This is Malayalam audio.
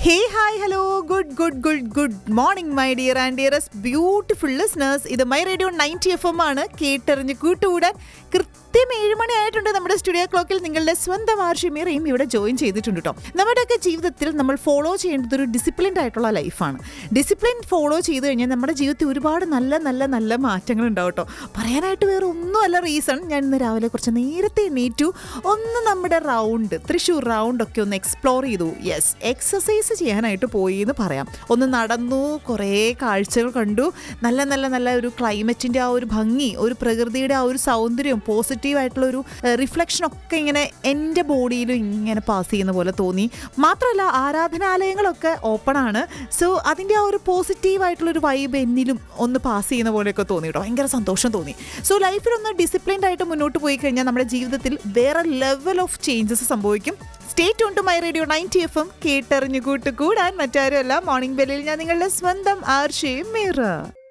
hey hi hello good good good good morning my dear and dearest beautiful listeners ഇത് my radio ninety F M ആണ് കേട്ടെറിഞ്ഞ് കൂട്ടുകൂടാൻ കൃത്യം ഏഴ് മണി ആയിട്ടുണ്ട് നമ്മുടെ സ്റ്റുഡിയോ ക്ലോക്കിൽ നിങ്ങളുടെ സ്വന്തം ആർഷിമീറയും ഇവിടെ ജോയിൻ ചെയ്തിട്ടുണ്ട് കേട്ടോ നമ്മുടെയൊക്കെ ജീവിതത്തിൽ നമ്മൾ ഫോളോ ചെയ്യേണ്ടത് ഒരു ഡിസിപ്ലിൻഡ് ആയിട്ടുള്ള ലൈഫാണ് ഡിസിപ്ലിൻ ഫോളോ ചെയ്ത് കഴിഞ്ഞാൽ നമ്മുടെ ജീവിതത്തിൽ ഒരുപാട് നല്ല നല്ല നല്ല മാറ്റങ്ങൾ ഉണ്ടാവും കേട്ടോ പറയാനായിട്ട് വേറെ ഒന്നുമല്ല റീസൺ ഞാൻ ഇന്ന് രാവിലെ കുറച്ച് നേരത്തെ എണീറ്റു ഒന്ന് നമ്മുടെ റൗണ്ട് തൃശ്ശൂർ റൗണ്ട് ഒക്കെ ഒന്ന് എക്സ്പ്ലോർ ചെയ്തു യെസ് എക്സസൈസ് ചെയ്യാനായിട്ട് പോയി എന്ന് പറയാം ഒന്ന് നടന്നു കുറേ കാഴ്ചകൾ കണ്ടു നല്ല നല്ല നല്ല ഒരു ക്ലൈമറ്റിൻ്റെ ആ ഒരു ഭംഗി ഒരു പ്രകൃതിയുടെ ആ ഒരു സൗന്ദര്യം പോസിറ്റീവ് ആയിട്ടുള്ള ഒരു റിഫ്ലക്ഷൻ ഒക്കെ ഇങ്ങനെ എൻ്റെ ബോഡിയിലും ഇങ്ങനെ പാസ് ചെയ്യുന്ന പോലെ തോന്നി മാത്രമല്ല ആരാധനാലയങ്ങളൊക്കെ ഓപ്പൺ ആണ് സോ അതിൻ്റെ ആ ഒരു പോസിറ്റീവ് ആയിട്ടുള്ള ഒരു വൈബ് എന്നിലും ഒന്ന് പാസ് ചെയ്യുന്ന പോലെയൊക്കെ തോന്നി കേട്ടോ ഭയങ്കര സന്തോഷം തോന്നി സോ ലൈഫിൽ ഒന്ന് ഡിസിപ്ലിൻഡ് ആയിട്ട് മുന്നോട്ട് പോയി കഴിഞ്ഞാൽ നമ്മുടെ ജീവിതത്തിൽ വേറെ ലെവൽ ഓഫ് ചേഞ്ചസ് സംഭവിക്കും സ്റ്റേറ്റ് ഉണ്ട് my radio ninety F M കേട്ടറിഞ്ഞു കൂട്ടുകൂടാൻ മറ്റാരുമല്ല മോർണിംഗ് ബെല്ലിൽ ഞാൻ നിങ്ങളുടെ സ്വന്തം ആർഷയും മീറ